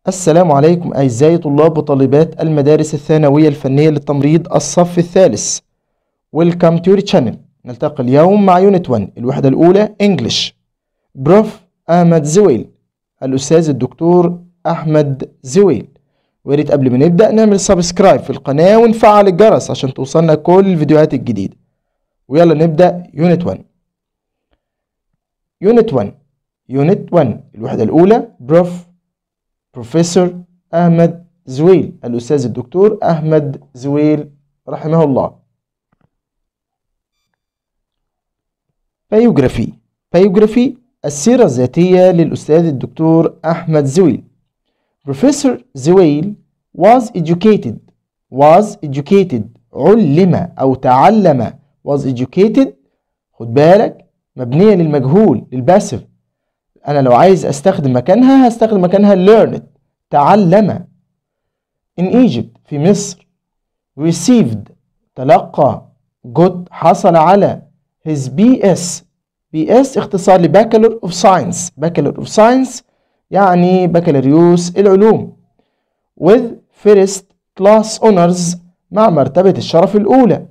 السلام عليكم أعزائي طلاب وطالبات المدارس الثانوية الفنية للتمريض الصف الثالث Welcome to your channel نلتقي اليوم مع يونت 1 الوحدة الأولى English بروف أحمد زويل الأستاذ الدكتور أحمد زويل وياريت قبل ما نبدأ نعمل سبسكرايب في القناة ونفعل الجرس عشان توصلنا كل الفيديوهات الجديدة ويلا نبدأ يونت 1 يونت 1 يونت 1 الوحدة الأولى بروف بروفيسور أحمد زويل الأستاذ الدكتور أحمد زويل رحمه الله بايوجرافي بايوجرافي السيرة الذاتية للأستاذ الدكتور أحمد زويل Professor زويل was educated was educated علم أو تعلم was educated خد بالك مبنية للمجهول للباسف أنا لو عايز أستخدم مكانها هستخدم مكانها learned تعلم in Egypt في مصر received تلقى got حصل على his BS BS اختصار ل Bachelor of Science Bachelor of Science يعني بكالوريوس العلوم with first class honors مع مرتبة الشرف الأولى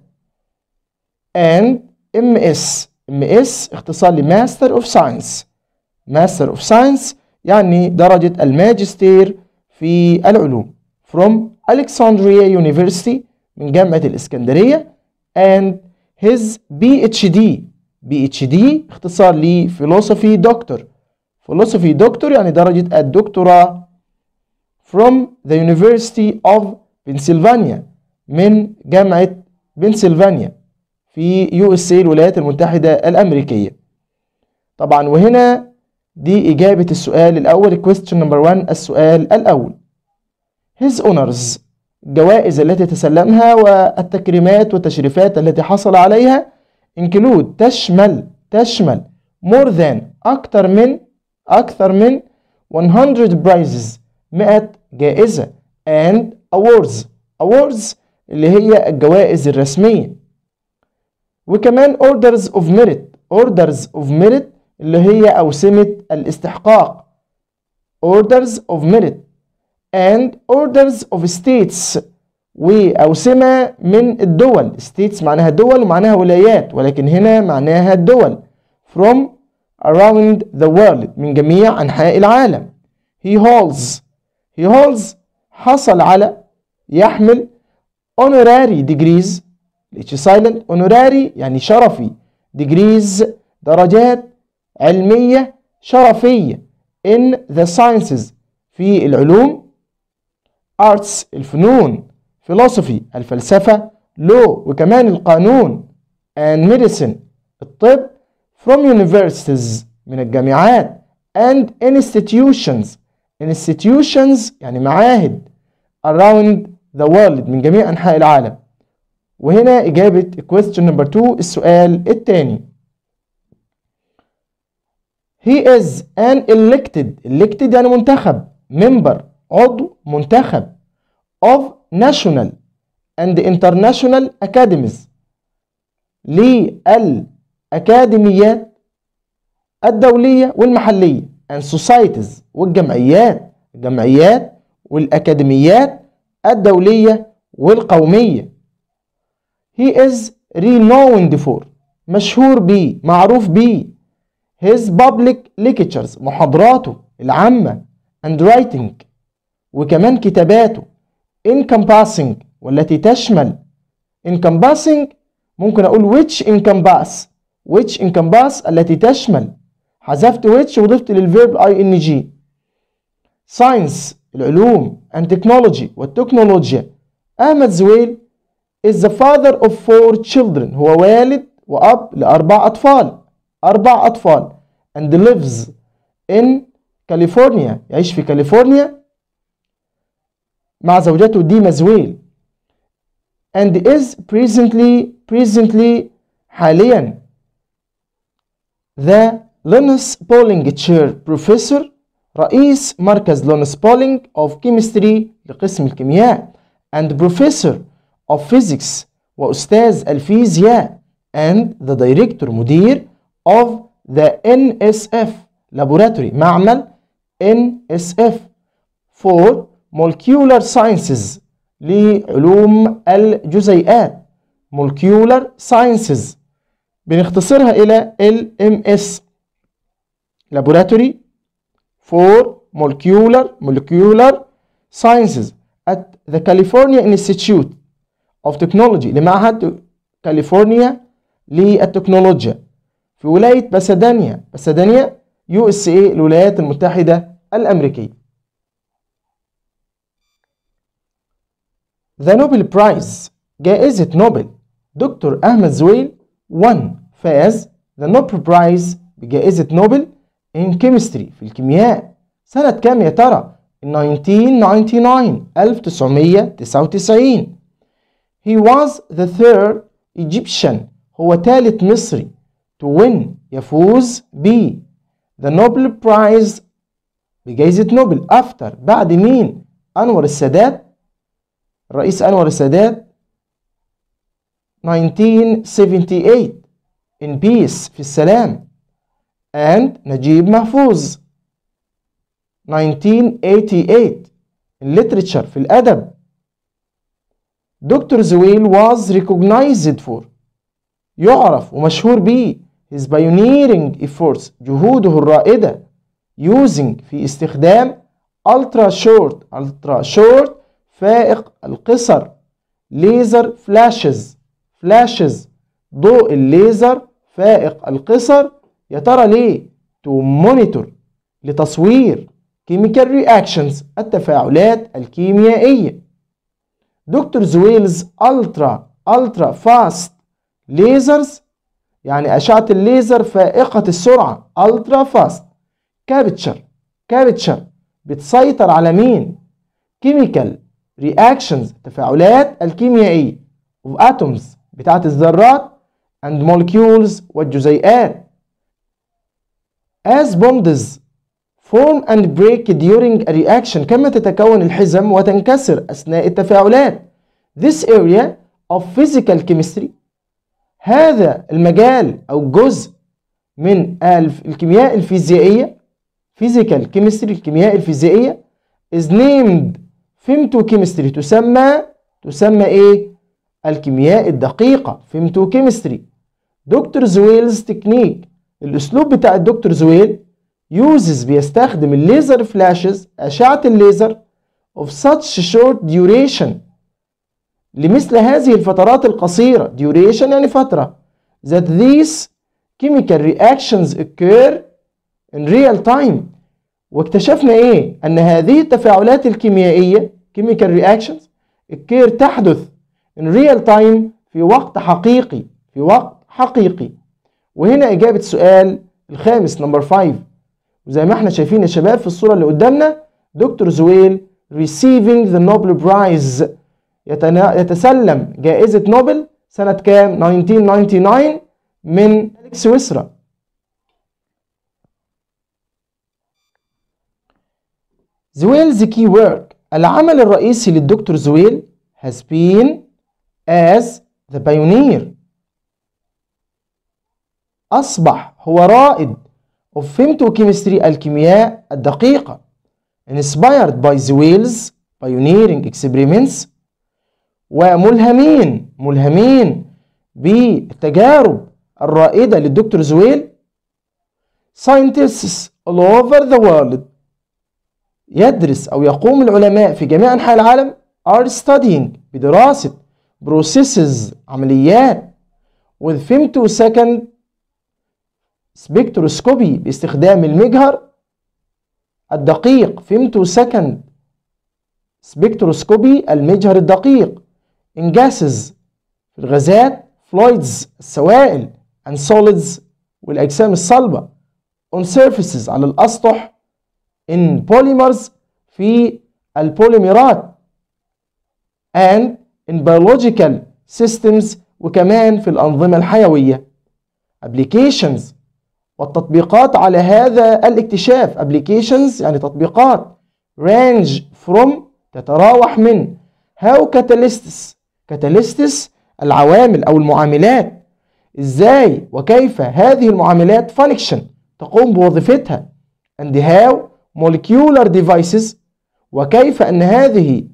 and MS MS اختصار ل Master of Science Master of Science يعني درجة الماجستير في العلوم from Alexandria University من جامعة الإسكندرية and his PhD PhD اختصار ل Philosophy Doctor Philosophy Doctor يعني درجة الدكتوراه from the University of Pennsylvania من جامعة بنسلفانيا في يو اس الولايات المتحدة الأمريكية طبعا وهنا دي إجابة السؤال الأول question number 1 السؤال الأول His honors الجوائز التي تسلمها والتكريمات والتشريفات التي حصل عليها include تشمل تشمل more than أكثر من أكثر من 100 prizes 100 جائزة and awards awards اللي هي الجوائز الرسمية وكمان orders of merit orders of merit اللي هي أوسمة الاستحقاق orders of merit and orders of states وأوسمة من الدول states معناها دول ومعناها ولايات ولكن هنا معناها الدول from around the world من جميع أنحاء العالم he holds he holds حصل على يحمل honorary degrees الاتش silent honorary يعني شرفي degrees درجات علمية شرفية in the sciences في العلوم arts الفنون philosophy الفلسفة law وكمان القانون and medicine الطب from universities من الجامعات and institutions institutions يعني معاهد around the world من جميع أنحاء العالم وهنا إجابة question number 2 السؤال الثاني He is an elected elected يعني منتخب member عضو منتخب of national and international academies للأكاديميات الدولية والمحلية and societies والجمعيات الجمعيات والأكاديميات الدولية والقومية he is renowned for مشهور بيه معروف بيه his public lectures محاضراته العامة and writing وكمان كتاباته encompassing والتي تشمل encompassing ممكن أقول which encompass which encompass التي تشمل حذفت which وضفت للفيرب ing science العلوم and technology والتكنولوجيا أحمد زويل is the father of four children هو والد وأب لأربع أطفال أربع أطفال and lives in كاليفورنيا يعيش في كاليفورنيا مع زوجته ديما زويل and is presently presently حاليا the Linus Pauling Chair Professor رئيس مركز لونس بولينج of Chemistry لقسم الكيمياء and Professor of Physics وأستاذ الفيزياء and the Director مدير of the NSF Laboratory معمل NSF for molecular sciences لعلوم الجزيئات molecular sciences بنختصرها إلى LMS Laboratory for Molecular Molecular Sciences at the California Institute of Technology لمعهد كاليفورنيا للتكنولوجيا في ولاية بسدانيا بسدانيا يو اس اي الولايات المتحدة الأمريكية The Nobel Prize جائزة نوبل دكتور أحمد زويل won فاز The Nobel Prize بجائزة نوبل in Chemistry في الكيمياء سنة كام يا ترى؟ 1999 1999 He was the third Egyptian هو ثالث مصري to win يفوز ب the Nobel Prize بجائزة نوبل after بعد مين؟ أنور السادات الرئيس أنور السادات 1978 in peace في السلام and نجيب محفوظ 1988 in literature في الأدب دكتور زويل was recognized for يعرف ومشهور به his pioneering efforts جهوده الرائدة using في استخدام ultra short ultra short فائق القصر laser flashes flashes ضوء الليزر فائق القصر يا ترى ليه to monitor لتصوير chemical reactions التفاعلات الكيميائية دكتور زويلز الترا الترا فاست ليزرز يعني أشعة الليزر فائقة السرعة الترا فاست كابتشر كابتشر بتسيطر على مين كيميكال رياكشنز التفاعلات الكيميائية of atoms بتاعت الذرات and molecules والجزيئات as bonds form and break during a reaction كما تتكون الحزم وتنكسر أثناء التفاعلات this area of physical chemistry هذا المجال أو جزء من الكيمياء الفيزيائية physical chemistry الكيمياء الفيزيائية is named femtochemistry تسمى تسمى ايه الكيمياء الدقيقة femtochemistry دكتور زويلز تكنيك الاسلوب بتاع الدكتور زويل uses بيستخدم الليزر فلاشز أشعة الليزر of such short duration لمثل هذه الفترات القصيرة duration يعني فترة that these chemical reactions occur in real time واكتشفنا ايه ان هذه التفاعلات الكيميائية chemical reactions occur تحدث in real time في وقت حقيقي في وقت حقيقي وهنا اجابة السؤال الخامس نمبر 5 وزي ما احنا شايفين يا شباب في الصورة اللي قدامنا دكتور زويل receiving the Nobel Prize يتنا... يتسلم جائزة نوبل سنة كام 1999 من سويسرا زويل's key work العمل الرئيسي للدكتور زويل has been as the pioneer أصبح هو رائد of femtochemistry الكيمياء الدقيقة inspired by Zwill's pioneering experiments وملهمين ملهمين بالتجارب الرائدة للدكتور زويل scientists all over the world يدرس أو يقوم العلماء في جميع أنحاء العالم are studying بدراسة processes عمليات with femtosecond سبكتروسكوبي باستخدام المجهر الدقيق فيمتو سكند سبكتروسكوبي المجهر الدقيق انجاسز في الغازات فلويدز السوائل and solids والأجسام الصلبة on surfaces على الأسطح in polymers في البوليمرات and in biological systems وكمان في الأنظمة الحيوية applications والتطبيقات على هذا الاكتشاف applications يعني تطبيقات range from تتراوح من how catalysts catalysts العوامل أو المعاملات إزاي وكيف هذه المعاملات function تقوم بوظيفتها and how molecular devices وكيف أن هذه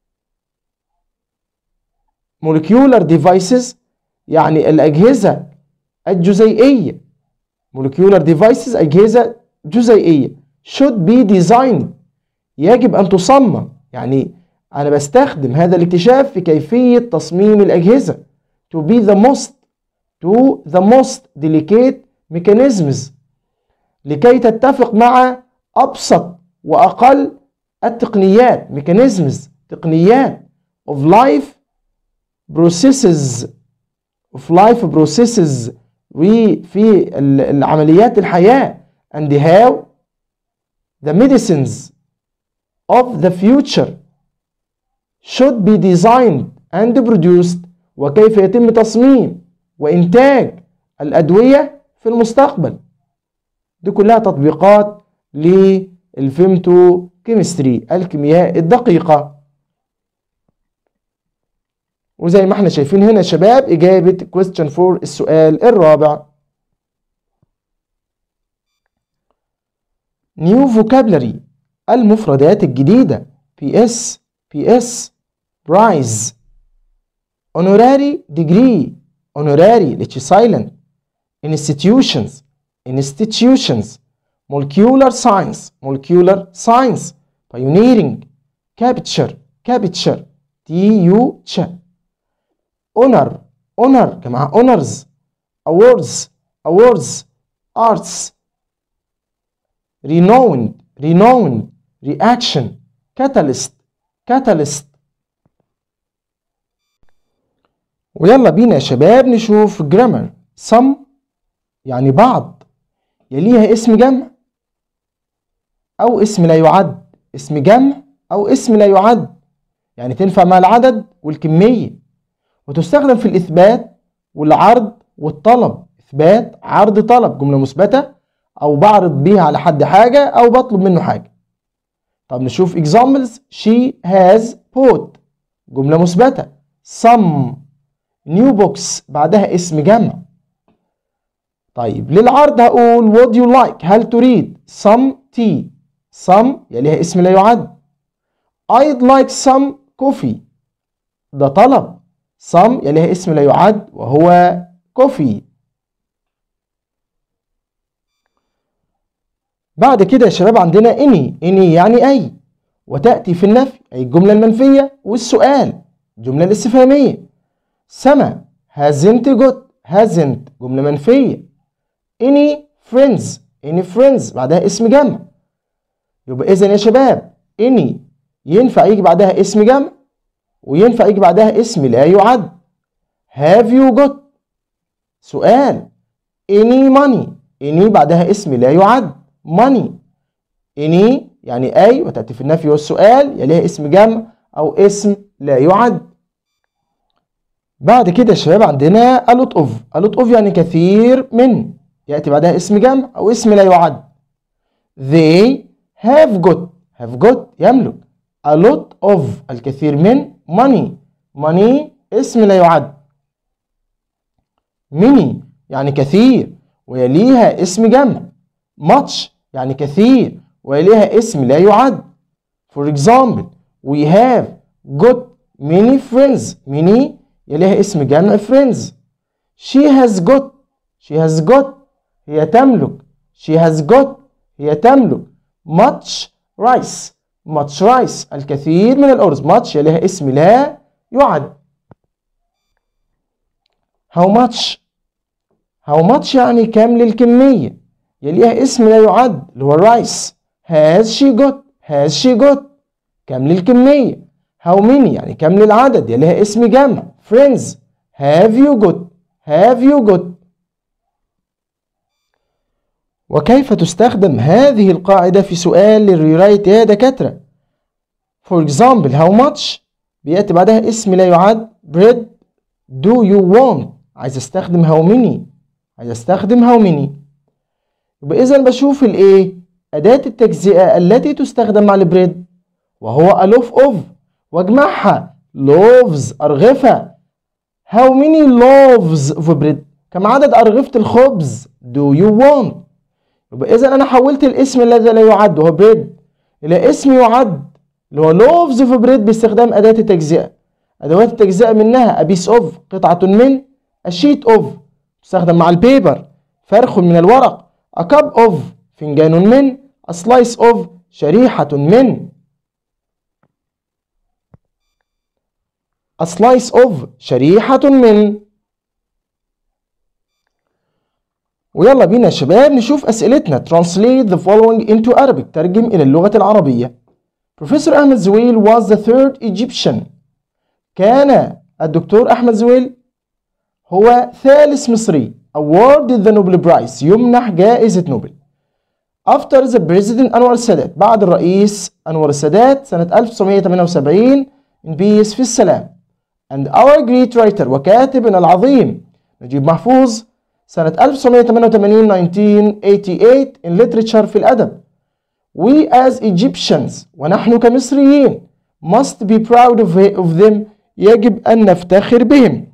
molecular devices يعني الأجهزة الجزيئية molecular devices أجهزة جزيئية should be designed يجب أن تصمم يعني أنا بستخدم هذا الاكتشاف في كيفية تصميم الأجهزة to be the most to the most delicate mechanisms لكي تتفق مع أبسط وأقل التقنيات mechanisms تقنيات of life processes of life processes وفي العمليات الحياة and how the medicines of the future should be designed and produced وكيف يتم تصميم وإنتاج الأدوية في المستقبل دي كلها تطبيقات للفيمتو كيمستري الكيمياء الدقيقة وزي ما احنا شايفين هنا يا شباب إجابة question 4 السؤال الرابع new vocabulary المفردات الجديدة PS PS prize honorary degree honorary which is silent institutions institutions molecular science molecular science pioneering capture capture TU ch honor honor جماعة honors awards awards arts renowned renowned reaction catalyst catalyst ويلا بينا يا شباب نشوف grammar some يعني بعض يليها اسم جمع أو اسم لا يعد اسم جمع أو اسم لا يعد يعني تنفع مع العدد والكمية وتستخدم في الإثبات والعرض والطلب إثبات عرض طلب جملة مثبتة أو بعرض بيها على حد حاجة أو بطلب منه حاجة طب نشوف examples she has bought جملة مثبتة some new books بعدها اسم جمع طيب للعرض هقول would you like هل تريد some tea some يليها اسم لا يعد I'd like some coffee ده طلب some يليها اسم لا يعد وهو coffee بعد كده يا شباب عندنا any any يعني أي وتأتي في النفي أي الجملة المنفية والسؤال الجملة الاستفهامية سما hasn't got hasn't جملة منفية any friends any friends بعدها اسم جمع يبقى إذا يا شباب any ينفع يجي بعدها اسم جمع وينفع يجي بعدها اسم لا يعد have you got سؤال any money any بعدها اسم لا يعد money any يعني أي وتأتي في النفي والسؤال يليها اسم جمع أو اسم لا يعد بعد كده يا شباب عندنا a lot of a lot of يعني كثير من يأتي بعدها اسم جمع أو اسم لا يعد they have got have got يملك a lot of الكثير من money money اسم لا يعد many يعني كثير ويليها اسم جمع much يعني كثير ويليها اسم لا يعد for example we have got many friends many يليها اسم جمع friends she has got she has got هي تملك she has got هي تملك much rice much rice الكثير من الأرز much يليها اسم لا يعد how much how much يعني كم للكمية يليها اسم لا يعد اللي هو الرايس has she got has she got كم للكمية how many يعني كم للعدد يليها اسم جمع friends have you got have you got وكيف تستخدم هذه القاعدة في سؤال للريرايت يا دكاترة for example how much بيأتي بعدها اسم لا يعد bread do you want عايز استخدم how many عايز استخدم how many يبقى إذا بشوف الإيه أداة التجزئة التي تستخدم مع البريد وهو a loaf of واجمعها loaves أرغفة how many loaves of bread كم عدد أرغفة الخبز do you want يبقى إذا أنا حولت الاسم الذي لا يعد وهو بريد إلى اسم يعد اللي هو loaves of bread باستخدام أداة التجزئة أدوات التجزئة منها a piece of قطعة من a sheet of تستخدم مع البيبر فرخ من الورق a cup of فنجان من a slice of شريحة من a slice of شريحة من ويلا بينا يا شباب نشوف أسئلتنا translate the following into Arabic ترجم إلى اللغة العربية Professor أحمد زويل was the third Egyptian كان الدكتور أحمد زويل هو ثالث مصري awarded the Nobel Prize يمنح جائزة نوبل after the president أنور السادات بعد الرئيس أنور السادات سنة 1978 in peace في السلام and our great writer وكاتبنا العظيم نجيب محفوظ سنة 1988 1988 in literature في الأدب we as Egyptians ونحن كمصريين must be proud of, of them يجب أن نفتخر بهم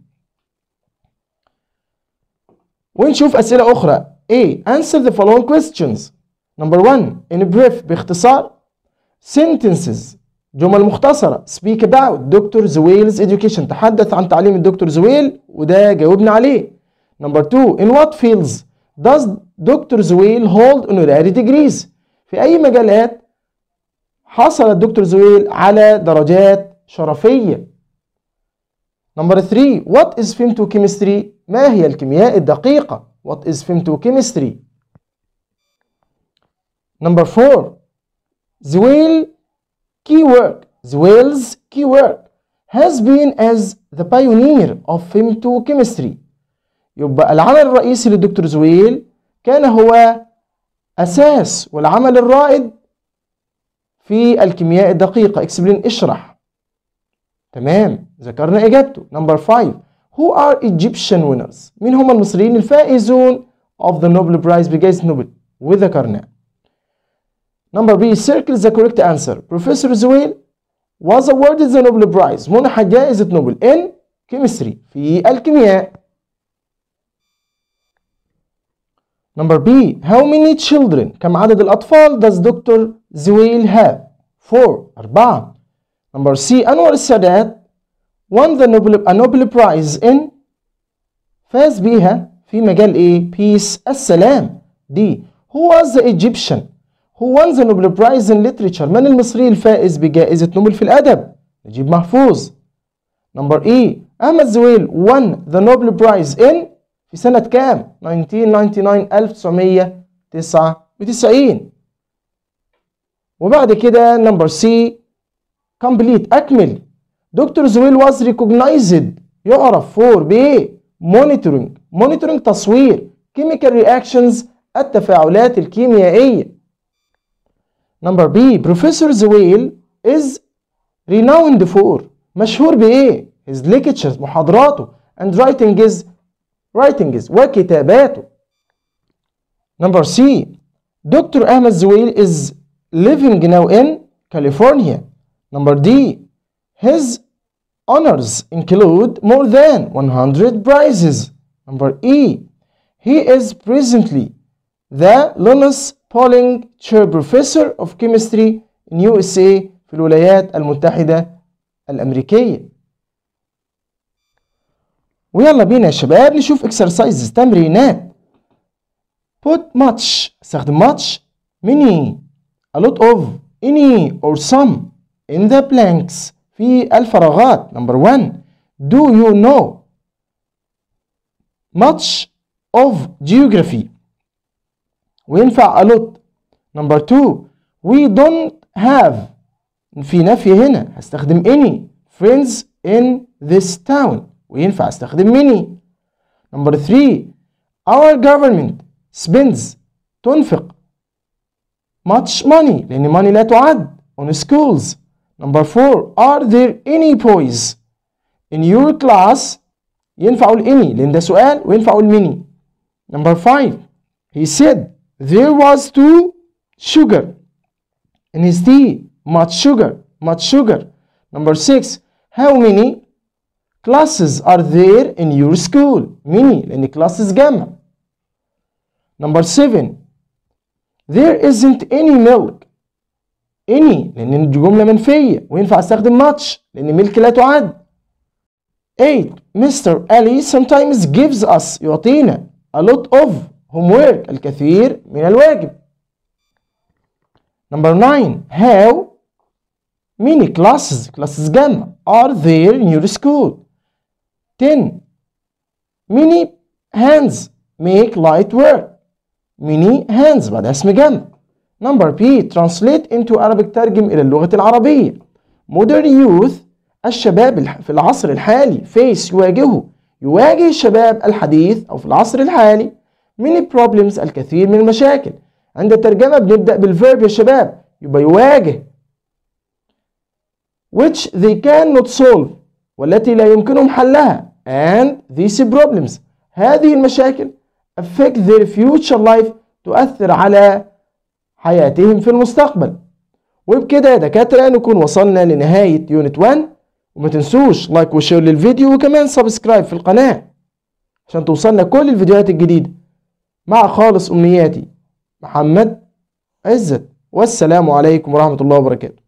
ونشوف أسئلة أخرى A. Answer the following questions Number one In brief باختصار Sentences جمل مختصرة Speak about دكتور زويل's education تحدث عن تعليم الدكتور زويل وده جاوبنا عليه Number two In what fields does دكتور زويل hold honorary degrees في أي مجالات حصل الدكتور زويل على درجات شرفية Number three What is femtochemistry ما هي الكيمياء الدقيقة What is femtochemistry Number four Zwell key work Zwell's key work has been as the pioneer of femtochemistry يبقى العمل الرئيسي للدكتور زويل كان هو أساس والعمل الرائد في الكيمياء الدقيقة explain اشرح تمام ذكرنا إجابته نمبر 5 Who are Egyptian winners مين هم المصريين الفائزون of the Nobel Prize بجائزة نوبل وذكرناه نمبر B circle the correct answer Professor زويل was awarded the Nobel Prize منح جائزة نوبل in chemistry في الكيمياء Number B How many children كم عدد الأطفال does Dr. زويل have 4 أربعة Number C أنور السادات won the Nobel, a Nobel Prize in فاز بيها في مجال ايه peace السلام دي who was the Egyptian who won the Nobel Prize in literature من المصري الفائز بجائزة نوبل في الأدب نجيب محفوظ Number E أحمد زويل won the Nobel Prize in في سنة كام 1999 1999 وبعد كده نمبر سي complete أكمل دكتور زويل was recognized يعرف فور بإيه monitoring monitoring تصوير chemical reactions التفاعلات الكيميائية نمبر بي بروفيسور زويل is renowned for مشهور بإيه his lectures محاضراته and writing is writing is وكتاباته نمبر سي دكتور أحمد زويل is living now in California. Number D. His honors include more than 100 prizes. Number E. He is presently the Linus Pauling Chair Professor of Chemistry in USA في الولايات المتحدة الأمريكية. ويلا بينا يا شباب نشوف exercises تمرينات. Put much استخدم much many a lot of any or some in the blanks في الفراغات number one do you know much of geography وينفع a lot number two we don't have في نفي هنا هستخدم any friends in this town وينفع استخدم many number three our government spends تنفق much money لأن money لا تعد on schools number four are there any boys in your class ينفع أقول any لأن ده سؤال وينفع أقول many number five he said there was too sugar in his tea much sugar much sugar number six how many classes are there in your school many لأن classes جمع number seven there isn't any milk any لأن دي جملة منفية وينفع استخدم much لأن ملك لا تعد 8 Mr. Ali sometimes gives us يعطينا a lot of homework الكثير من الواجب Number 9 How many classes classes جمع are there in your school 10 many hands make light work many hands بعدها اسم جمع Number B translate into Arabic ترجم إلى اللغة العربية modern youth الشباب في العصر الحالي face يواجهه يواجه الشباب الحديث أو في العصر الحالي many problems الكثير من المشاكل عند الترجمة بنبدأ بالverb يا شباب يبقى يواجه which they cannot solve والتي لا يمكنهم حلها and these problems هذه المشاكل affect their future life تؤثر على حياتهم في المستقبل وبكده يا دكاترة نكون وصلنا لنهاية يونت 1 وما تنسوش لايك وشير للفيديو وكمان سبسكرايب في القناة عشان توصلنا كل الفيديوهات الجديدة مع خالص أمنياتي محمد عزت والسلام عليكم ورحمة الله وبركاته